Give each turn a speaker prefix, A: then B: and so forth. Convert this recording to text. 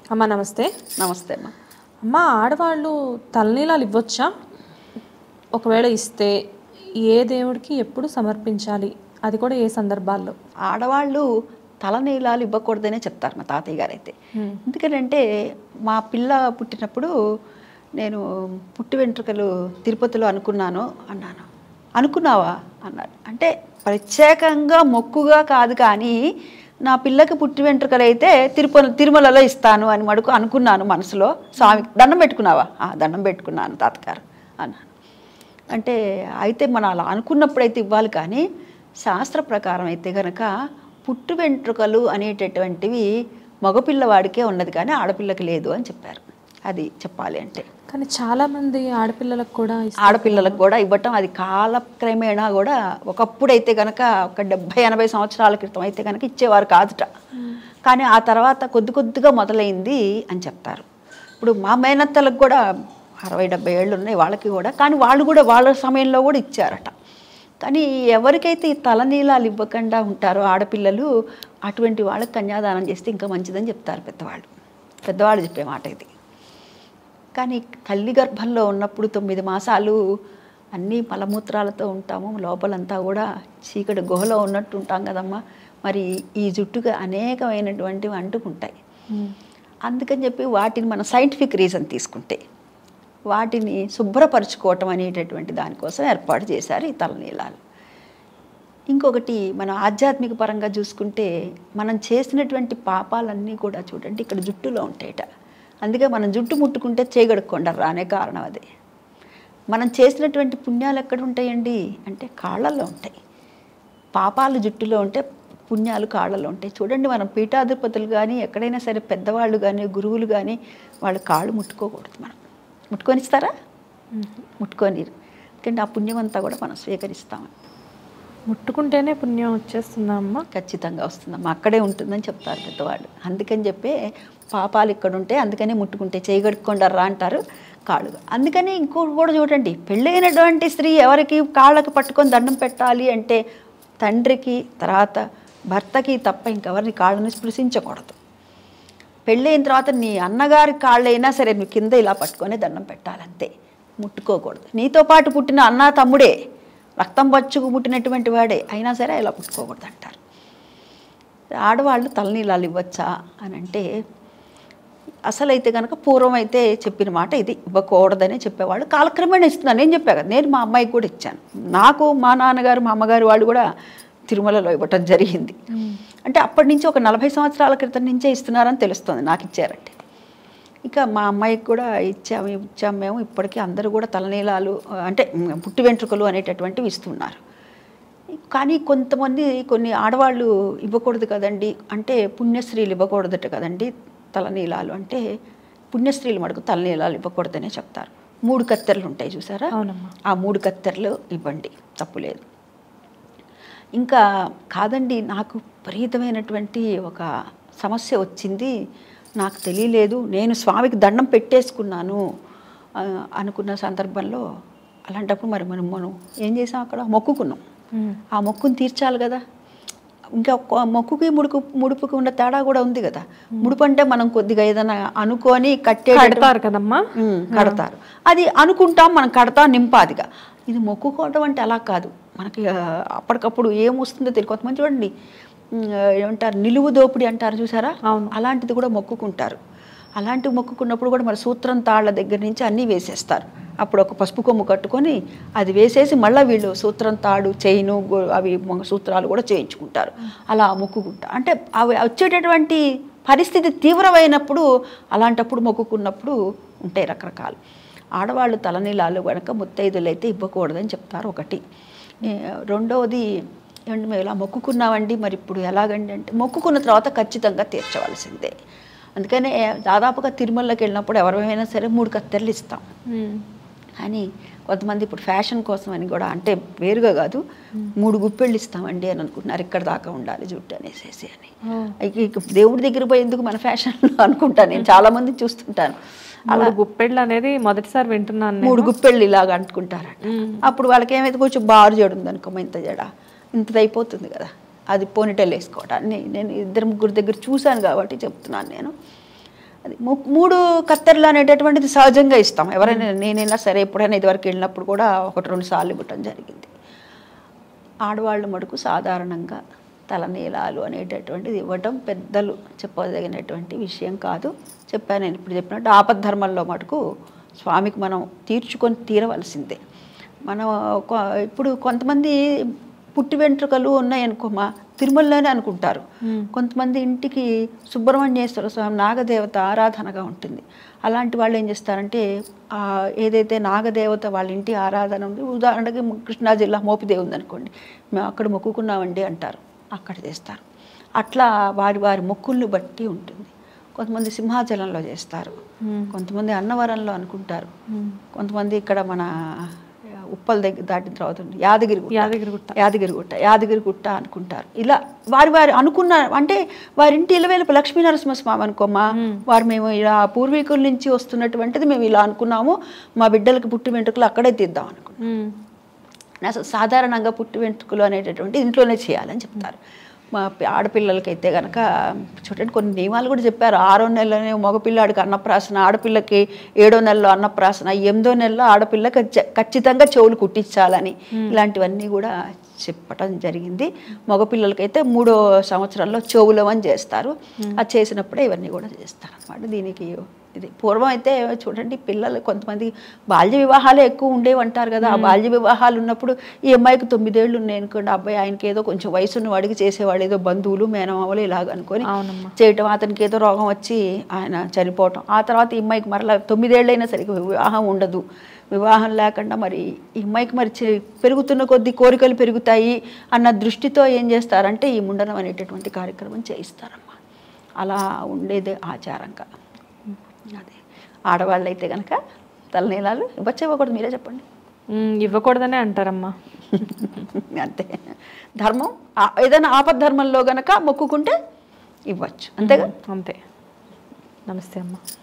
A: అమ్మ నమస్తే
B: నమస్తే అమ్మా
A: అమ్మ ఆడవాళ్ళు తలనీలాలు ఇవ్వచ్చా ఒకవేళ ఇస్తే ఏ దేవుడికి ఎప్పుడు సమర్పించాలి అది కూడా ఏ సందర్భాల్లో
B: ఆడవాళ్ళు తలనీలాలు ఇవ్వకూడదనే చెప్తారు మా తాతయ్య గారు అయితే ఎందుకంటే మా పిల్ల పుట్టినప్పుడు నేను పుట్టి వెంట్రుకలు తిరుపతిలో అనుకున్నాను అన్నాను అనుకున్నావా అన్నాడు అంటే ప్రత్యేకంగా మొక్కుగా కాదు కానీ నా పిల్లకి పుట్టి వెంట్రుకలు అయితే తిరుపతి తిరుమలలో ఇస్తాను అని మడుకు అనుకున్నాను మనసులో స్వామికి దండం పెట్టుకున్నావా "ఆ, దండం పెట్టుకున్నాను తాతగారు అన్నాను అంటే అయితే మనం అలా అనుకున్నప్పుడైతే ఇవ్వాలి కానీ శాస్త్ర ప్రకారం అయితే కనుక పుట్టు వెంట్రుకలు అనేటటువంటివి మగపిల్లవాడికే ఉన్నది కానీ ఆడపిల్లకి లేదు అని చెప్పారు అది చెప్పాలి అంటే
A: కానీ చాలా మంది ఆడపిల్లలకు కూడా ఇస్తారు.
B: ఆడపిల్లలకు కూడా ఇవ్వటం అది కాలక్రమేణా కూడా ఒకప్పుడైతే కనుక ఒక డెబ్భై ఎనభై సంవత్సరాల క్రితం అయితే కనుక ఇచ్చేవారు కాదుట కానీ ఆ తర్వాత కొద్ది కొద్దిగా మొదలైంది అని చెప్తారు ఇప్పుడు మా మేనత్తలకు కూడా అరవై డెబ్బై ఏళ్ళు ఉన్నాయి వాళ్ళకి కూడా కానీ వాళ్ళు కూడా వాళ్ళ సమయంలో కూడా ఇచ్చారట కానీ ఎవరికైతే ఈ తలనీలాలు ఇవ్వకుండా ఉంటారో ఆడపిల్లలు అటువంటి వాళ్ళకి కన్యాదానం చేస్తే ఇంకా మంచిదని చెప్తారు పెద్దవాళ్ళు పెద్దవాళ్ళు చెప్పే మాట ఇది కానీ తల్లి గర్భంలో ఉన్నప్పుడు తొమ్మిది మాసాలు అన్నీ మలమూత్రాలతో ఉంటాము లోపలంతా కూడా చీకటి గుహలో ఉన్నట్టు ఉంటాం కదమ్మా మరి ఈ జుట్టుగా అనేకమైనటువంటివి అంటుకుంటాయి
A: ఉమ్.
B: అందుకని చెప్పి వాటిని మనం సైంటిఫిక్ రీజన్ తీసుకుంటే వాటిని శుభ్రపరచుకోవటం అనేటటువంటి దానికోసం ఏర్పాటు చేశారు ఈ తలనీలాలు ఇంకొకటి మనం ఆధ్యాత్మిక పరంగా చూసుకుంటే మనం చేసినటువంటి పాపాలన్నీ కూడా చూడండి ఇక్కడ జుట్టులో ఉంటాయట అందుకే మనం జుట్టు ముట్టుకుంటే చేయగడుక్కొండరా అనే కారణం అదే మనం చేసినటువంటి పుణ్యాలు ఎక్కడ ఉంటాయండి అంటే కాళ్ళల్లో ఉంటాయి పాపాలు జుట్టులో ఉంటే పుణ్యాలు కాళ్ళలో ఉంటాయి చూడండి మనం పీఠాధిపతులు కానీ ఎక్కడైనా సరే పెద్దవాళ్ళు కానీ గురువులు కానీ వాళ్ళ కాళ్ళు ముట్టుకోకూడదు మనం ముట్టుకొనిస్తారా ముట్టుకొని ఎందుకంటే ఆ పుణ్యం అంతా కూడా మనం స్వీకరిస్తాం
A: ముట్టుకుంటేనే పుణ్యం వచ్చేస్తుందా అమ్మ
B: ఖచ్చితంగా వస్తుందమ్మా అక్కడే ఉంటుందని చెప్తారు పెద్దవాళ్ళు అందుకని చెప్పే పాపాలు ఇక్కడ ఉంటే అందుకనే ముట్టుకుంటే చేయగడుక్కొండర్రా అంటారు కాళ్ళు అందుకని ఇంకోటి కూడా చూడండి పెళ్ళైనటువంటి స్త్రీ ఎవరికి కాళ్ళకి పట్టుకొని దండం పెట్టాలి అంటే తండ్రికి తర్వాత భర్తకి తప్ప ఇంకెవరిని కాళ్ళని స్పృశించకూడదు పెళ్ళైన తర్వాత నీ అన్నగారి కాళ్ళైనా సరే నువ్వు కింద ఇలా పట్టుకొని దండం పెట్టాలంతే ముట్టుకోకూడదు నీతో పాటు పుట్టిన అన్న తమ్ముడే రక్తం పచ్చుకు పుట్టినటువంటి వాడే అయినా సరే ఇలా పుట్టుకోకూడదు అంటారు ఆడవాళ్ళు తలనీలాలు ఇవ్వచ్చా అని అంటే అసలైతే కనుక పూర్వం అయితే చెప్పిన మాట ఇది ఇవ్వకూడదని చెప్పేవాళ్ళు కాలక్రమేణా ఇస్తున్నాను నేను చెప్పా కదా నేను మా అమ్మాయికి కూడా ఇచ్చాను నాకు మా నాన్నగారు మా అమ్మగారు వాళ్ళు కూడా తిరుమలలో ఇవ్వటం జరిగింది అంటే అప్పటి నుంచి ఒక నలభై సంవత్సరాల క్రితం నుంచే ఇస్తున్నారని తెలుస్తుంది నాకు ఇచ్చారంటే ఇక మా అమ్మాయికి కూడా ఇచ్చాము ఇచ్చాము మేము ఇప్పటికీ అందరూ కూడా తలనీలాలు అంటే పుట్టి వెంట్రుకలు అనేటటువంటివి ఇస్తున్నారు కానీ కొంతమంది కొన్ని ఆడవాళ్ళు ఇవ్వకూడదు కదండి అంటే పుణ్యస్త్రీలు ఇవ్వకూడదట కదండి తలనీలాలు అంటే పుణ్యస్త్రీలు మటుకు తలనీలాలు ఇవ్వకూడదనే చెప్తారు మూడు కత్తెరలు ఉంటాయి చూసారా
A: అవునమ్మా.
B: ఆ మూడు కత్తెరలు ఇవ్వండి తప్పులేదు ఇంకా కాదండి నాకు విపరీతమైనటువంటి ఒక సమస్య వచ్చింది నాకు తెలియలేదు నేను స్వామికి దండం పెట్టేసుకున్నాను ఆ, అనుకున్న సందర్భంలో అలాంటప్పుడు మరి మనం మనం ఏం చేసాం అక్కడ మొక్కుకున్నాం
A: ఉమ్.
B: ఆ మొక్కుని తీర్చాలి కదా ఇంకా ఒక్క మొక్కుకి ముడుకు ముడుపుకి ఉన్న తేడా కూడా ఉంది కదా ముడుపు అంటే మనం కొద్దిగా ఏదైనా అనుకొని కట్టే
A: కడతారు కదమ్మా
B: ఉమ్, కడతారు అది అనుకుంటాం మనం కడతాం నింపాదిగా ఇది మొక్కుకోవడం అంటే అలా కాదు మనకి ఆ, అప్పటికప్పుడు ఏం వస్తుందో తెలియదు కొంతమంది చూడండి ఉమ్, ఏమంటారు నిలువు దోపిడి అంటారు చూసారా
A: అవును.
B: అలాంటిది కూడా మొక్కుకుంటారు అలాంటివి మొక్కుకున్నప్పుడు కూడా మరి సూత్రం తాళ్ళ దగ్గర నుంచి అన్నీ వేసేస్తారు అప్పుడు ఒక పసుపు కొమ్ము కట్టుకొని అది వేసేసి మళ్ళీ వీళ్ళు సూత్రం తాడు చైను గో- అవి మొ- సూత్రాలు కూడా చేయించుకుంటారు అలా మొక్కుకుంటారు అంటే అవి వచ్చేటటువంటి పరిస్థితి తీవ్రమైనప్పుడు అలాంటప్పుడు మొక్కుకున్నప్పుడు ఉంటాయి రకరకాలు ఆడవాళ్ళు తలనీలాలు కనుక ముత్తైదులు అయితే ఇవ్వకూడదని చెప్తారు ఒకటి ఏ, రెండవది ఏమండి మేము ఇలా మొక్కుకున్నామండి మరి ఇప్పుడు ఎలాగండి అంటే మొక్కుకున్న తర్వాత ఖచ్చితంగా తీర్చవలసిందే అందుకనే దాదాపుగా తిరుమలకి వెళ్ళినప్పుడు ఎవరైనా సరే మూడు కత్తెరలు ఇస్తాం
A: ఉమ్.
B: అని కొంతమంది ఇప్పుడు ఫ్యాషన్ కోసం అని కూడా అంటే వేరుగా కాదు మూడు గుప్పెళ్ళు ఇస్తామండి అని అనుకుంటున్నారు ఇక్కడ దాకా ఉండాలి జుట్టు అనేసేసి అని
A: ఓ.
B: ఇక ఇక దేవుడి దగ్గర పోయి ఎందుకు మన ఫ్యాషన్లో అనుకుంటాను నేను చాలా మంది చూస్తుంటాను
A: మూడు గుప్పెళ్ళు అనేది మొదటిసారి వింటున్నాను నేను.
B: మూడు గుప్పెళ్ళు ఇలాగ అంటుకుంటారట
A: ఉమ్.
B: అప్పుడు వాళ్ళకి ఏమైతే కొంచెం బారు జడు ఉందనుకో ఇంత జడ ఇంతది అయిపోతుంది కదా అది పోనిటెల్ వేసుకోవటాన్ని నేను ఇద్దరు ముగ్గురు దగ్గర చూశాను కాబట్టి చెప్తున్నాను నేను అది ము- మూడు కత్తెరలు అనేటటువంటిది సహజంగా ఇస్తాం ఎవరైనా నేనైనా సరే ఎప్పుడైనా ఇదివరకు వెళ్ళినప్పుడు కూడా ఒకటి రెండు సార్లు ఇవ్వటం జరిగింది ఆడవాళ్ళు మటుకు సాధారణంగా తలనీలాలు అనేటటువంటిది ఇవ్వటం పెద్దలు చెప్పదగినటువంటి విషయం కాదు చెప్పాను నేను ఇప్పుడు చెప్పినట్టు ఆపద్ధర్మంలో మటుకు స్వామికి మనం తీర్చుకొని తీరవలసిందే మనం కొ- ఇప్పుడు కొంతమంది పుట్టి వెంట్రుకలు ఉన్నాయనుకోమా తిరుమలలోనే అనుకుంటారు కొంతమంది ఇంటికి సుబ్రహ్మణ్యేశ్వర స్వామి నాగదేవత ఆరాధనగా ఉంటుంది అలాంటి వాళ్ళు ఏం చేస్తారంటే ఆ ఏదైతే నాగదేవత వాళ్ళ ఇంటి ఆరాధన ఉంది ఉదాహరణకి కృష్ణా జిల్లా మోపిదేవి ఉందనుకోండి మేము అక్కడ మొక్కుకున్నామండి అంటారు అక్కడ చేస్తారు అట్లా వారి వారి మొక్కుల్ని బట్టి ఉంటుంది కొంతమంది సింహాచలంలో చేస్తారు కొంతమంది అన్నవరంలో అనుకుంటారు కొంతమంది ఇక్కడ మన ఉప్పల్ దగ్గర దాటిన తర్వాత ఉంది. యాదగిరి గుట్ట.
A: యాదగిరిగుట్ట.
B: యాదగిరిగుట్ట యాదగిరిగుట్ట అనుకుంటారు ఇలా వారి వారి అనుకున్న అంటే వారింటి ఇలవేలుపు లక్ష్మీ నరసింహస్వామి అనుకోమా వారు మేము ఇలా పూర్వీకుల నుంచి వస్తున్నటువంటిది మేము ఇలా అనుకున్నాము మా బిడ్డలకి పుట్టి వెంట్రుకలు అక్కడే తీద్దాం అనుకున్నాం
A: మ్మ్.
B: అసలు సాధారణంగా పుట్టి వెంట్రుకలు అనేటటువంటి ఇంట్లోనే చేయాలని చెప్తారు మా పి- ఆడపిల్లలకైతే కనుక చూడండి కొన్ని నియమాలు కూడా చెప్పారు ఆరో నెలలోనే మగపిల్లాడికి అన్నప్రాసన ఆడపిల్లకి ఏడో నెలలో అన్నప్రాసన ఎనిమిదో నెలలో ఆడపిల్లకి ఖచ్చ- ఖచ్చితంగా చెవులు కుట్టించాలని ఇలాంటివన్నీ కూడా చెప్పటం జరిగింది మగపిల్లలకైతే మూడో సంవత్సరంలో చెవులం అని చేస్తారు అది చేసినప్పుడే ఇవన్నీ కూడా చేస్తారు అనమాట దీనికి ఇది పూర్వం అయితే చూడండి పిల్లలు కొంతమంది బాల్య వివాహాలే ఎక్కువ ఉండేవి అంటారు కదా ఆ బాల్య వివాహాలు ఉన్నప్పుడు ఈ అమ్మాయికి తొమ్మిదేళ్ళు ఉన్నాయి అనుకోండి ఆ అబ్బాయి ఆయనకి ఏదో కొంచెం వయసున్న వాడికి చేసేవాళ్ళు ఏదో బంధువులు మేనమామలు ఇలాగ అనుకొని
A: అవునమ్మా.
B: చేయటం అతనికి ఏదో రోగం వచ్చి ఆయన చనిపోవటం ఆ తర్వాత ఈ అమ్మాయికి మరలా తొమ్మిదేళ్ళైనా సరిగ్గా వివాహం ఉండదు వివాహం లేకుండా మరి ఈ అమ్మాయికి మరి చి- పెరుగుతున్న కొద్దీ కోరికలు పెరుగుతాయి అన్న దృష్టితో ఏం చేస్తారంటే ఈ ముండనం అనేటటువంటి కార్యక్రమం చేయిస్తారమ్మా అలా ఉండేదే ఆచారంగా అదే ఆడవాళ్ళు అయితే కనుక తలనీలాలు ఇవ్వచ్చు ఇవ్వకూడదు మీరే చెప్పండి
A: మ్మ్. ఇవ్వకూడదనే అంటారమ్మా
B: అంతే ధర్మం ఆ- ఏదైనా ఆపద్ధర్మంలో గనక మొక్కుకుంటే ఇవ్వచ్చు అంతేగా
A: అంతే నమస్తే అమ్మా